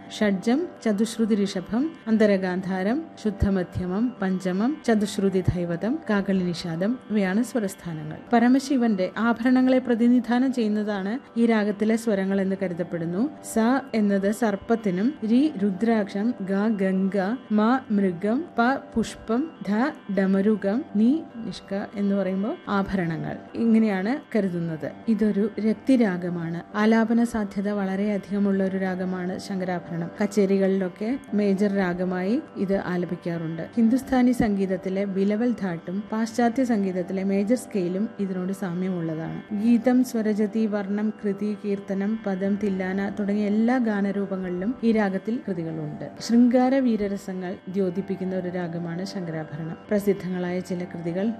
ഷഡ്ജം ചതുശ്രുതി ഋഷഭം അന്തരഗാന്ധാരം ശുദ്ധമധ്യമം പഞ്ചമം ചതുശ്രുതി ധൈവതം കാകളി നിഷാദം ഇവയാണ് സ്വരസ്ഥാനങ്ങൾ പരമശിവന്റെ ആഭരണങ്ങളെ പ്രതിനിധാനം ചെയ്യുന്നതാണ് ഈ രാഗത്തിലെ സ്വരങ്ങൾ എന്ന് കരുതപ്പെടുന്നു സ എന്നത് സർപ്പത്തിനും രി രുദ്രാക്ഷം ഗ ഗംഗ മ മൃഗം പ പുഷ്പം ധ ഡമരുകം നീ നിഷ്ക എന്ന് പറയുമ്പോൾ ആഭരണങ്ങൾ ഇങ്ങനെയാണ് കരുതുന്നത് ഇതൊരു രക്തിരാഗമാണ് ആലാപന സാധ്യത വളരെയധികമുള്ള ഒരു രാഗമാണ് ശങ്കരാഭരണം കച്ചേരികളിലൊക്കെ മേജർ രാഗമായി ഇത് ആലപിക്കാറുണ്ട് ഹിന്ദുസ്ഥാനി സംഗീതത്തിലെ ബിലവൽ ധാട്ടും പാശ്ചാത്യ സംഗീതത്തിലെ മേജർ സ്കെയിലും ഇതിനോട് സാമ്യമുള്ളതാണ് ഗീതം സ്വരജതി വർണ്ണം കൃതി കീർത്തനം പദം തില്ലാന തുടങ്ങിയ എല്ലാ ഗാനരൂപങ്ങളിലും ഈ രാഗത്തിൽ കൃതികളുണ്ട് ശൃംഗാര വീരരസങ്ങൾ ദ്യോതിപ്പിക്കുന്ന ഒരു രാഗമാണ് ശങ്കരാഭരണം പ്രസിദ്ധങ്ങളായ ചില കൃതികൾ